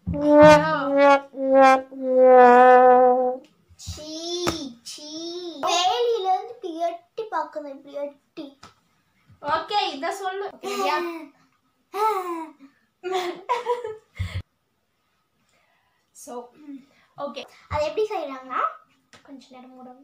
சீ சீ வேலியில இருந்து இப்படி எட்டி பார்க்கணும் இப்படி எட்டி ஓகே இத சொல்லு சரியா சோ ஓகே அது எப்படி செய்யறாங்கன்னா கொஞ்ச நேரம் மூடம்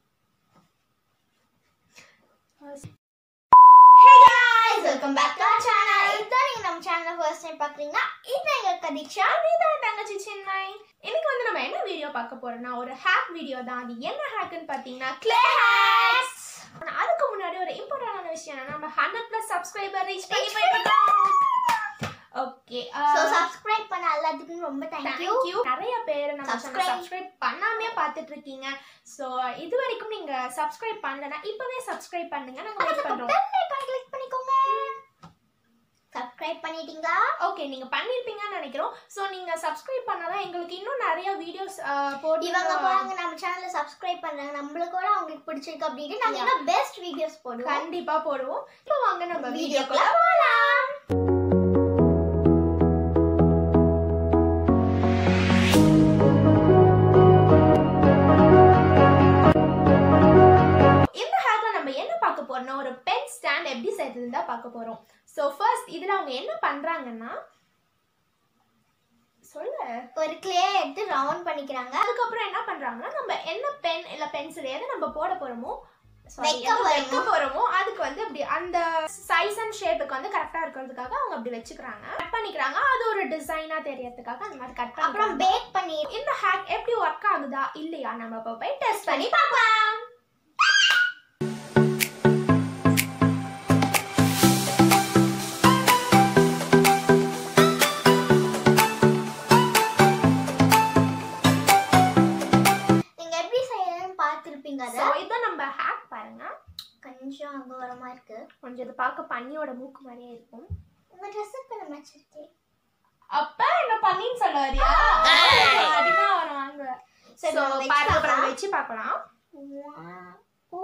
hey guys welcome back to our channel இதான் நீங்க நம்ம சேனலை ஃபர்ஸ்ட் டைம் பாக்குறீங்கன்னா இது எங்க கதிக்ஷா இதுதான் தங்கச்சி சின்னை இன்னைக்கு வந்து நம்ம என்ன வீடியோ பார்க்க போறோம்னா ஒரு ஹேக் வீடியோ தான் அது என்ன ஹேக்குன்னு பாத்தீங்கன்னா கிளே ஹேக்ஸ் அதுக்கு முன்னாடி ஒரு இம்பார்ட்டன்டான விஷயம் என்னன்னா நம்ம ஹண்ட்ரட் பிளஸ் சப்ஸ்கிரைபர் ரீச் பண்ணி போயிட்டோம் ஓகே சோ சப்ஸ்கிரைப் பண்ண எல்லாத்துக்கும் ரொம்ப தேங்க் யூ தேங்க்யூ நிறைய பேர் நம்ம சேனல் Subscribe. சப்ஸ்கிரைப் பண்ணாமே பார்த்துட்டு இருக்கீங்க ஸோ இது வரைக்கும் நீங்க சப்ஸ்கிரைப் பண்ணலனா இப்பவே சப்ஸ்கிரைப் பண்ணுங்க நாங்க வெயிட் பண்றோம் பெல் ஐகான் கிளிக் பண்ணிக்கோங்க சப்ஸ்கிரைப் பண்ணிட்டீங்களா ஓகே நீங்க பண்ணிருப்பீங்கன்னு நினைக்கிறோம் ஸோ நீங்க சப்ஸ்கிரைப் பண்ணாதான் எங்களுக்கு இன்னும் நிறைய வீடியோஸ் போட்டு இவங்க பாருங்க நம்ம சேனலை சப்ஸ்கிரைப் பண்றாங்க நம்மளுக்கு கூட அவங்களுக்கு பிடிச்சிருக்கு அப்படின்னு நாங்க Yeah. இன்னும் பெஸ்ட் வீடியோஸ் போடுவோம் கண்டிப்பா போடுவோம் இப்போ வாங்க நம்ம வீடியோக்குள்ள வீடியோக்குள்ள போலாம் இந்த ஹேக்ல நம்ம என்ன பார்க்க போறோம்னா ஒரு பென் ஸ்டாண்ட் எப்படி செய்யறதுன்னு தான் பார்க்க போறோம் ஸோ ஃபர்ஸ்ட் இதுல அவங்க என்ன பண்றாங்கன்னா சொல்லு ஒரு கிளே எடுத்து ரவுண்ட் பண்ணிக்கிறாங்க அதுக்கப்புறம் என்ன பண்றாங்கன்னா நம்ம என்ன பென் இல்ல பென்சில் எதை நம்ம போட போறோமோ sorry, வைக்க எதை போறோமோ. வைக்க போறோமோ அதுக்கு வந்து இப்படி அந்த சைஸ் அண்ட் ஷேப்புக்கு வந்து கரெக்டா இருக்கிறதுக்காக அவங்க அப்படி வச்சுக்கிறாங்க கட் பண்ணிக்கிறாங்க அது ஒரு டிசைனா தெரியறதுக்காக அந்த மாதிரி கட் அப்புறம் அப்புறம் பேக் பண்ணி இந்த ஹேக் எப்படி ஒர்க் ஆகுதா இல்லையா நம்ம இப்போ போய் டெஸ்ட் பண்ணி பார்க்கலாம் நீங்க எப்படி செய்யறதுன்னு பார்த்திருப்பீங்க ஸோ அத இதான் நம்ம ஹேக் பாருங்க கொஞ்சம் அகோரமா இருக்கு கொஞ்சம் இது பார்க்க பன்னியோட மூக்கு மாதிரியே இருக்கும் உங்க ட்ரெஸ்ஸுக்கு பண்ண மேட்ச் அப்ப என்ன பண்ணின்னு சொல்ல வரியா அதுதான் அவன் வாங்க சரி, ஸோ நம்ம வச்சு பாருங்க அப்புறம் பார்க்கலாம். வச்சு பார்க்கலாம் ஓ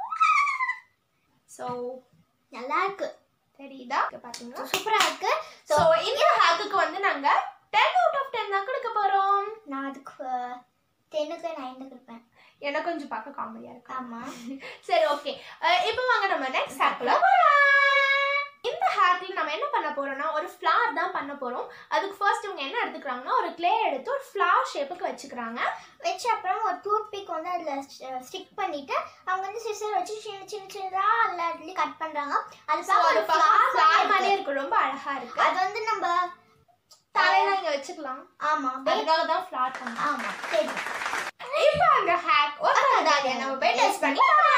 ஸோ நல்லா இருக்கு தெரியுதா இங்க பாத்தீங்களா சூப்பரா இருக்கு ஸோ இந்த ஹேக்குக்கு வந்து நாங்க டென் அவுட் ஆஃப் டென் தான் கொடுக்க போறோம் நான் அதுக்கு டென்னுக்கு நைனுக்கு கொடுப்பேன் எனக்கு கொஞ்சம் பார்க்க காமெடியா இருக்கு ஆமா சரி ஓகே இப்போ வாங்க நம்ம நெக்ஸ்ட் ஹேக்குள்ள போகலாம் இந்த ஹேக்ல நம்ம என்ன பண்ண போறோம்னா ஒரு ஃப்ளார் தான் பண்ண போறோம் அதுக்கு ஃபர்ஸ்ட் இவங்க என்ன எடுத்துக்கிறாங்கன்னா ஒரு க்ளே எடுத்து ஒரு ஃப்ளார் ஷேப்புக்கு வச்சுக்கிறாங்க வச்ச அப்புறம் ஒரு டூத் பிக் வந்து அதுல ஸ்டிக் பண்ணிட்டு அவங்க வந்து சிசர் வச்சு சின்ன சின்ன சின்னதா எல்லா இடத்துலயும் கட் பண்றாங்க அது So, பார்க்க அது ஒரு ஃப்ளார் flower மாதிரியே மாதிரியே இருக்கு. இருக்கு ரொம்ப அழகா இருக்கு அது வந்து நம்ம தலையில இங்க வச்சுக்கலாம் ஆமா bake- அதுக்காக தான் ஃப்ளார் பண்ணோம் ஆமா சரி இப்போ அந்த ஹேக் ஒரு அதாங்க நம்ம போய் டெஸ்ட் பண்ணி பார்க்கலாம்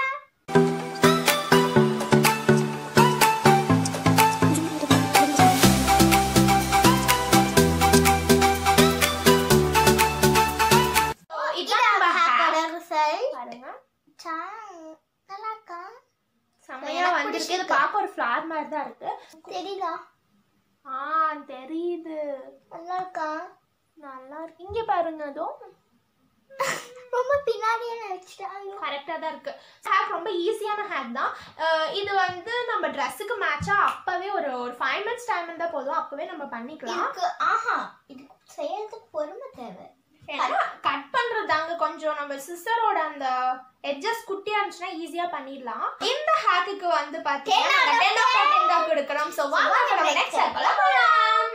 So, இதான் இதான் நம்ம நம்ம ஹேக்கோட hack. ரிசல்ட் பாருங்க நல்லா இருக்கா செமையா எனக்கு வந்திருக்கு இது பிடிச்சிருக்கு. பார்க்க ஒரு ஃப்ளார் மாதிரி தான் இருக்கு தெரியுதா ஆ தெரியுது நல்லா இருக்கா நல்லா இருக்கு இங்க பாருங்க அதுவும் ரொம்ப பின்னாடியே நினைச்சிட்டாங்க கரெக்டாக தான் இருக்கு ஹேக் ரொம்ப ஈஸியான ஹேக் தான் அஹ் இது வந்து நம்ம ட்ரெஸ்ஸுக்கு மேட்சா அப்பவே ஒரு ஒரு ஃபைவ் மினிட்ஸ் டைம் இருந்தால் போதும் அப்பவே நம்ம பண்ணிக்கலாம் இதுக்கு ஆஹா இது செய்யறதுக்கு பொறுமை தேவை ஏன்னா கட் பண்றது தாங்க கொஞ்சம் நம்ம சிஸ்டரோட அந்த எட்ஜஸ் குட்டியா இருந்துச்சுன்னா ஈஸியா பண்ணிடலாம் இந்த ஹேக்குக்கு வந்து பாத்தீங்கன்னா Ten out of ten of ten தான் கொடுக்குறோம் ஸோ வாங்க நம்ம நெக்ஸ்ட் ஹேக்ல போகலாம்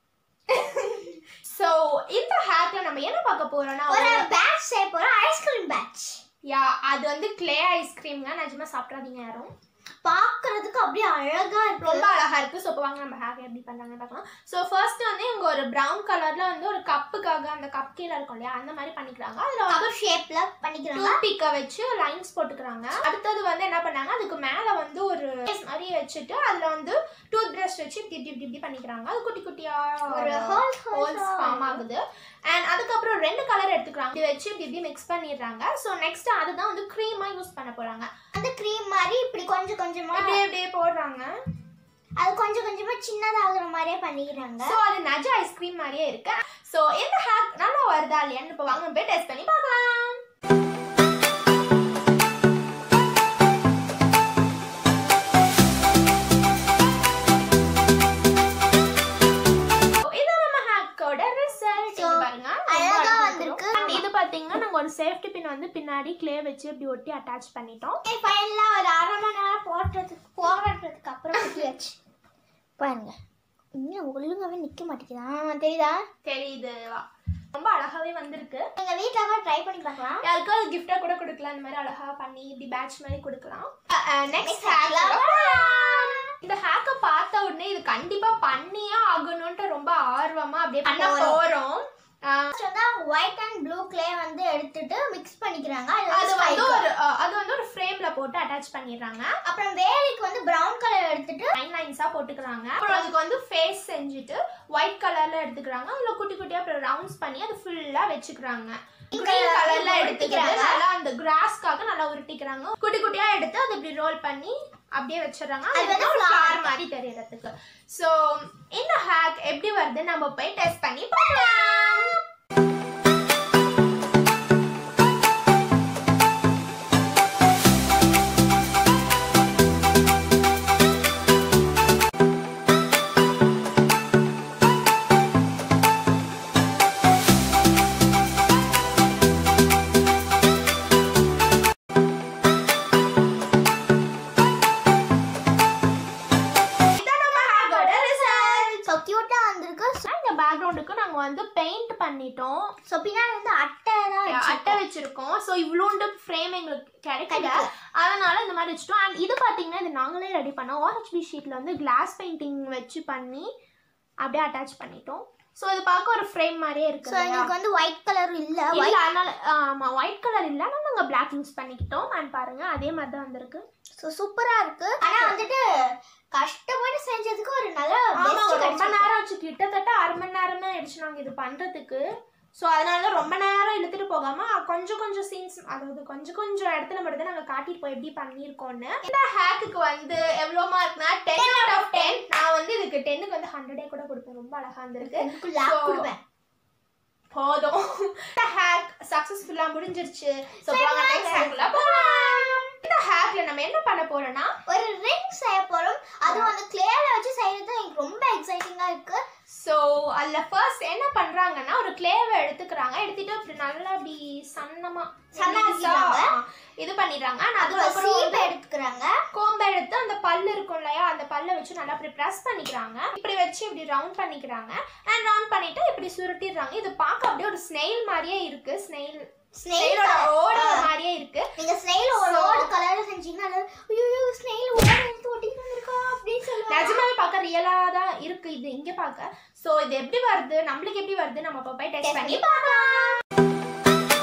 ஸோ இந்த ஹேக்ல நம்ம என்ன பார்க்க போறோம்னா ஒரு ஒரு பேட்ச் செய்ய போறோம் ஐஸ்கிரீம் பேட்ச் யா அது வந்து கிளே ஐஸ்கிரீம்ங்க நிஜமா சாப்பிடாதீங்க யாரும் பார்க்கிறதுக்கு அப்படியே அழகா இருக்கு ரொம்ப அழகா இருக்கு ஸோ இப்போ வாங்க நம்ம ஹேக் எப்படி பண்றாங்கன்னு பார்க்கலாம் ஸோ ஃபர்ஸ்ட் வந்து இவங்க ஒரு ப்ரௌன் கலர்ல வந்து ஒரு கப்புக்காக அந்த கப் கீழே இருக்கும் இல்லையா அந்த மாதிரி பண்ணிக்கிறாங்க அதுல வந்து கப் ஷேப்ல பண்ணிக்கிறாங்க டூத் பிக்கை வச்சு லைன்ஸ் போட்டுக்கிறாங்க அடுத்தது வந்து என்ன பண்ணாங்க அதுக்கு மேல வந்து ஒரு face மாதிரி வச்சுட்டு அதுல வந்து டூத் பிரஷ் வச்சு இப்படி இப்படி இப்படி இப்படி பண்ணிக்கிறாங்க அது குட்டி குட்டியா ஒரு ஹோல் ஹோல்ஸ் ஃபார்ம் ஆகுது அண்ட் அதுக்கப்புறம் ரெண்டு கலர் எடுத்துக்கிறாங்க இது வச்சு இப்படி இப்படி மிக்ஸ் பண்ணிடுறாங்க ஸோ நெக்ஸ்ட் அதுதான் வந்து க்ரீமா யூஸ் பண்ண போறாங்க அந்த க்ரீம் மாதிரி இப்படி கொஞ்சம் கொஞ்சமா அப்படியே அப்படியே போடுறாங்க அது கொஞ்சம் கொஞ்சமா சின்னதாகிற மாதிரியே பண்ணிக்கிறாங்க ஸோ அது நஜ ஐஸ்கிரீம் மாதிரியே இருக்கு ஸோ இந்த ஹேக் நல்லா வருதா இல்லையான்னு இப்போ வாங்க போய் டெஸ்ட் பண்ணி பார்க்கலாம் So, இது நம்ம ஹேக்கோட முன்னாடி க்ளே வச்சு இப்படி ஒட்டி அட்டாச் பண்ணிட்டோம் ஃபைனலாக ஒரு அரை மணி நேரம் போடுறதுக்கு போடுறதுக்கு அப்புறம் குட்டியாச்சு பாருங்க இன்னும் ஒழுங்காவே நிற்க மாட்டேங்குதா தெரியுதா தெரியுது ரொம்ப அழகாவே வந்திருக்கு எங்கள் வீட்டில் கூட ட்ரை பண்ணி பார்க்கலாம் யாருக்கும் அது கிஃப்டா கூட கொடுக்கலாம் இந்த மாதிரி அழகா பண்ணி இப்படி பேட்ச் மாதிரி கொடுக்கலாம் நெக்ஸ்ட் hack ல இந்த ஹேக்கை பார்த்த உடனே இது கண்டிப்பா பண்ணியே ஆகணும்ட்டு ரொம்ப ஆர்வமா அப்படியே பண்ண போறோம். போறோம் ஆஹ் ஃபர்ஸ்ட் வந்து ஒயிட் அண்ட் ப்ளூ க்ளே வந்து எடுத்துட்டு மிக்ஸ் பண்ணிக்கிறாங்க அது அது வந்து வந்து spike. ஒரு அஹ், அது வந்து ஒரு ஃப்ரேம்ல போட்டு அட்டாச் பண்ணிடுறாங்க அப்புறம் வேலைக்கு வந்து பிரவுன் கலர் எடுத்துட்டு லைன் லைன்ஸா போட்டுக்கிறாங்க அப்புறம் அதுக்கு வந்து ஃபேஸ் செஞ்சுட்டு ஒயிட் கலர்ல எடுத்துக்கிறாங்க அதுல குட்டி குட்டியா அப்புறம் ரவுண்ட்ஸ் பண்ணி அது ஃபுல்லா வச்சுக்கிறாங்க இங்க கிரீன் கலர்ல உருட்டிக்கிறாங்க. எடுத்துக்கிறாங்க நல்லா அந்த கிராஸ்க்காக நல்லா உருட்டிக்கிறாங்க குட்டி குட்டியா எடுத்து அதை இப்படி ரோல் பண்ணி அப்படியே வச்சிடுறாங்க அது அது வந்து வந்து flower. ஃப்ளார் மாதிரி தெரியறதுக்கு ஸோ இந்த ஹேக் எப்படி வருது நம்ம போய் டெஸ்ட் பண்ணி பார்க்கலாம் இதான் நம்ம ஹேக்கோட ரிசல்ட் ஸோ க்யூட்டாக வந்திருக்கு இந்த பேக்ரவுண்டுக்கு நாங்க வந்து பெயிண்ட் பண்ணிட்டோம் ஸோ பின்னாடி வந்து அட்டை தான் வச்சிருக்கோம். அட்டை வச்சிருக்கோம் ஸோ இவ்வளோண்டு ஃப்ரேம் எங்களுக்கு கிடைக்கல கிடைக்கல. அதனால இந்த மாதிரி வச்சுட்டோம் அண்ட் இது பார்த்தீங்கன்னா இது நாங்களே ரெடி பண்ணோம் ஓஹெச்பி ஷீட்டில் வந்து கிளாஸ் பெயிண்டிங் வச்சு பண்ணி அப்படியே அட்டாச் பண்ணிட்டோம் ஸோ இது பார்க்க ஒரு ஃப்ரேம் மாதிரியே இருக்கு ஸோ எங்களுக்கு வந்து ஒயிட் கலர் இல்லை இல்ல அதனால ஆமா ஒயிட் கலர் இல்ல ஆனா நாங்க பிளாக் யூஸ் பண்ணிக்கிட்டோம் அண்ட் பாருங்க அதே மாதிரி தான் வந்திருக்கு ஸோ சூப்பராக இருக்கு ஆனால் வந்துட்டு கஷ்டப்பட்டு செஞ்சதுக்கு ஒரு நல்ல ஆமா best ரொம்ப கிடைச்சிருக்கு. நேரம் ஆச்சு கிட்டத்தட்ட அரை மணி நேரமே ஆயிடுச்சு நாங்க இது பண்றதுக்கு ஸோ அதனால ரொம்ப நேரம் இழுத்துட்டு போகாம கொஞ்சம் கொஞ்சம் சீன்ஸ் அதாவது கொஞ்சம் கொஞ்சம் இடத்துல மட்டும் தான் நாங்க காட்டிட்டு போய் எப்படி பண்ணியிருக்கோம்னு இந்த ஹேக்குக்கு வந்து எவ்வளோ மார்க்னா டென் அவுட் ஆஃப் டென் நான் வந்து இதுக்கு டென்னுக்கு வந்து ஹண்ட்ரடே கூட கொடுப்பேன் ரொம்ப அழகா இருந்திருக்கு எனக்கு லேப் So, கொடுப்பேன் போதும் இந்த ஹேக் சக்சஸ்ஃபுல்லா முடிஞ்சிருச்சு ஸோ சரி, வாங்க வாங்க. next hackல போலாம் இந்த ஹேக்ல நம்ம என்ன பண்ண போறோம்னா ஒரு ரிங் செய்ய போறோம் அதுவும் அந்த கிளேல வச்சு செய்யறது எனக்கு ரொம்ப எக்ஸைட்டிங்கா இருக்கு ஸோ அதில் ஃபர்ஸ்ட் என்ன பண்ணுறாங்கன்னா ஒரு கிளேவை எடுத்துக்கிறாங்க எடுத்துட்டு அப்படி நல்லா அப்படி சன்னமா சன்னாக்கிடுறாங்க. ஆ, இது பண்ணிடுறாங்க ஆனா அதுக்கப்புறம் அதுக்கப்புறம் சீப் வந்து எடுத்துக்கிறாங்க கோம்பை எடுத்து அந்த பல்லு இருக்கும் இல்லையா அந்த பல்லை வச்சு நல்லா அப்படி ப்ரெஸ் பண்ணிக்கிறாங்க இப்படி வச்சு இப்படி ரவுண்ட் பண்ணிக்கிறாங்க அண்ட் ரவுண்ட் பண்ணிட்டு இப்படி சுருட்டிடுறாங்க இது பார்க்க அப்படியே ஒரு ஸ்னெயில் மாதிரியே இருக்கு ஸ்னெயில் ஸ்னெயில் ஸ்னெயிலோட ஓட மாதிரியே இருக்கு நீங்க ஸ்னெயில் ஒரு So- ஓடு கலர்ல செஞ்சீங்கன்னா ஐயோ ஸ்னெயில் ஓட எடுத்து ஒட்டிட்டு வந்திருக்கா அப்படின்னு சொல்லுவாங்க நிஜமாவே பார்க்க ரியலா தான் இருக்கு இது இங்க பார்க்க சோ இது எப்படி வருது நம்மளுக்கு எப்படி வருது நம்ம இப்ப போய் டெஸ்ட் Test பண்ணி பண்ணி பார்க்கலாம்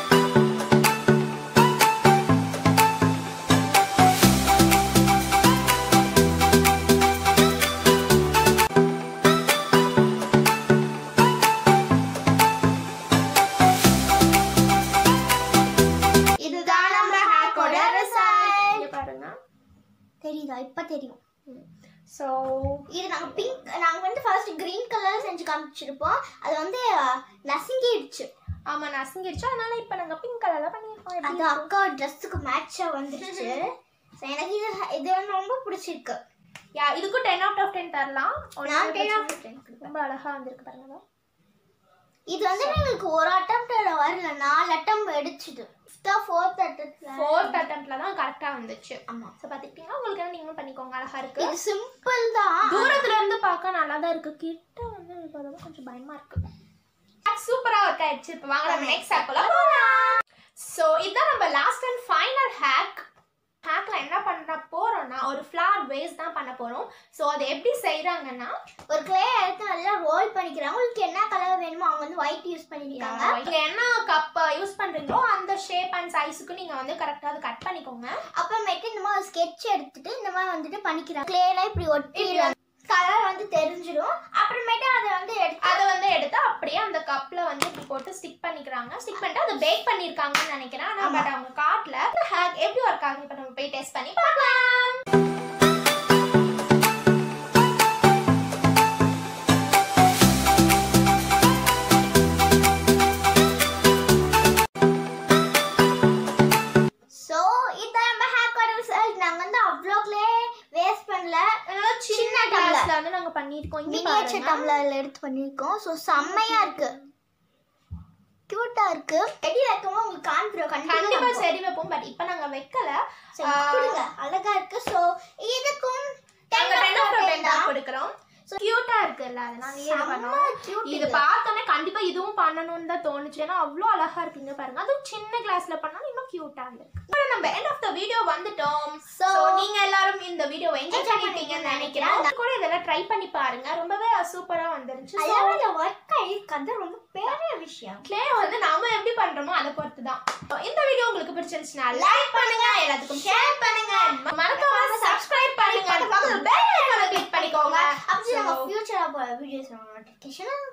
இதுதான் நம்ம ஹேக்கோட ரிசல்ட் இங்க பாருங்க தெரியுதா இப்ப தெரியும் சோ இது நாங்க பிங்க் நாங்க வந்து ஃபர்ஸ்ட் கிரீன் கலர் செஞ்சு காமிச்சிருப்போம் அது வந்து அஹ், நசுங்கிடுச்சு ஆமா நசுங்கிடுச்சு அதனால இப்ப நாங்க பிங்க் கலர்ல பண்ணிருக்கோம் அது எப்படி இருக்கு? அக்கா ட்ரெஸ்ஸுக்கு மேட்சா வந்துருச்சு So, எனக்கு இது இது வந்து ரொம்ப பிடிச்சிருக்கு யா இதுக்கும் டென் அவுட் ஆஃப் டென் தரலாம் ஒரு நான் நாள் 10 out கழிச்சு கொடுப்பேன். ரொம்ப அழகா வந்திருக்கு பாருங்க இது வந்து எங்களுக்கு ஒரு அட்டம் வரல நாலு அட்டம் அடிச்சுது ஃபோர்த் அட்டத்துல ஃபோர்த் அட்டம்ப்ட்ல தான் கரெக்டா வந்துச்சு ஆமா சோ பாத்துக்கிட்டீங்கன்னா உங்களுக்கு என்ன நீங்களும் பண்ணிக்கோங்க அழகா இருக்கு இது சிம்பிள் தான் தூரத்துல இருந்து பார்க்க நல்லா தான் இருக்கு கிட்ட வந்து எனக்கு அதெல்லாம் கொஞ்சம் பயமா இருக்கு சூப்பரா ஒர்க் ஆயிடுச்சு இப்போ வாங்க நம்ம நெக்ஸ்ட் ஹேக்குள்ள போலாம் சோ இதான் நம்ம லாஸ்ட் அண்ட் ஃபைனல் ஹேக் ஹேக்ல என்ன பண்ண போறோம்னா ஒரு ஃப்ளார் வேஸ் தான் பண்ண போறோம் சோ அதை எப்படி செய்றாங்கன்னா ஒரு கிளே எடுத்து நல்லா ரோல் பண்ணிக்கிறாங்க உங்களுக்கு என்ன கலர் வேணுமோ அவங்க வந்து ஒயிட் யூஸ் பண்ணிருக்காங்க நீங்க என்ன கப் யூஸ் பண்றீங்களோ அந்த ஷேப் அண்ட் சைஸுக்கு நீங்க வந்து கரெக்டா அதை கட் பண்ணிக்கோங்க அப்புறமேட்டு இந்த மாதிரி ஸ்கெட்ச் எடுத்துட்டு இந்த மாதிரி வந்துட்டு பண்ணிக்கிறாங்க கிளேல இப்படி ஒட்டிடுறாங்க கலர் வந்து தெரிஞ்சிடும் அப்புறமேட்டு அதை வந்து எடுத்து அதை வந்து எடுத்து அப்படியே அந்த கப்ல வந்து இப்படி போட்டு ஸ்டிக் பண்ணிக்கிறாங்க ஸ்டிக் பண்ணிட்டு அதை பேக் பண்ணிருக்காங்கன்னு நினைக்கிறேன் ஆனா பட் அவங்க காட்டல இந்த ஹேக் எப்படி ஒர்க் ஆகுது இப்போ நம்ம போய் டெஸ்ட் பண்ணி பார்க்கலாம் ஸோ இதான் நம்ம ஹேக்கோட ரிசல்ட் நாங்கள் வந்து அவ்வளோ கிளே வேஸ்ட் பண்ணல அதனால சின்ன சின்ன கிளாஸ்ல வந்து நாங்க பண்ணிருக்கோம் இங்க மினியேச்சர் பாருங்க டம்ளர்ல எடுத்து பண்ணியிருக்கோம் ஸோ செம்மையா இருக்கு கியூட்டா இருக்கு செடி வைக்கவும் உங்களுக்கு காண்பிடும் கண்டிப்பா கண்டிப்பா சரி வைப்போம் பட் இப்ப நாங்க வைக்கல சரி, கொடுங்க அழகா இருக்கு சோ இதுக்கும் நாங்க 10 10 out of 10 10 தான் தான் கொடுக்குறோம் கியூட்டா இருக்குல்ல அதனால இது செம்ம பண்ணோம் cute இது பார்த்தோன்னே கண்டிப்பா இதுவும் பண்ணணும்னு தான் தோணுச்சு ஏன்னா அவ்வளோ அழகா இருக்குங்க பாருங்க அதுவும் சின்ன கிளாஸ்ல பண்ணாலும் இன்னும் கியூட்டா இருக்கு இப்போ நம்ம எண்ட் ஆஃப் த வீடியோ வந்துட்டோம் So, ஸோ நீங்க எல்லாரும் இந்த வீடியோ என்ஜாய் enjoy பண்ணிருப்பீங்கன்னு பண்ணிருப்பீங்கன்னு நினைக்கிறேன் கூட இதெல்லாம் ட்ரை பண்ணி பாருங்க ரொம்பவே சூப்பரா வந்துருச்சு So, அதாவது ஒர்க் ஆயிருக்கு ரொம்ப பெரிய விஷயம் clay வந்து நாம எப்படி பண்றோமோ அதை பொறுத்து தான் இந்த வீடியோ உங்களுக்கு பிடிச்சிருந்துச்சுன்னா லைக் பண்ணுங்க எல்லாத்துக்கும் ஷேர் பண்ணுங்க மறக்காம சப்ஸ்கிரைப் பண்ணுங்க பக்கத்துல பெல் ஐகானை கிளிக் பண்ணிக்கோங்க அப்படி நம்ம So, ஃபியூச்சர்ல போற வீடியோஸ் நோட்டிஃபிகேஷன்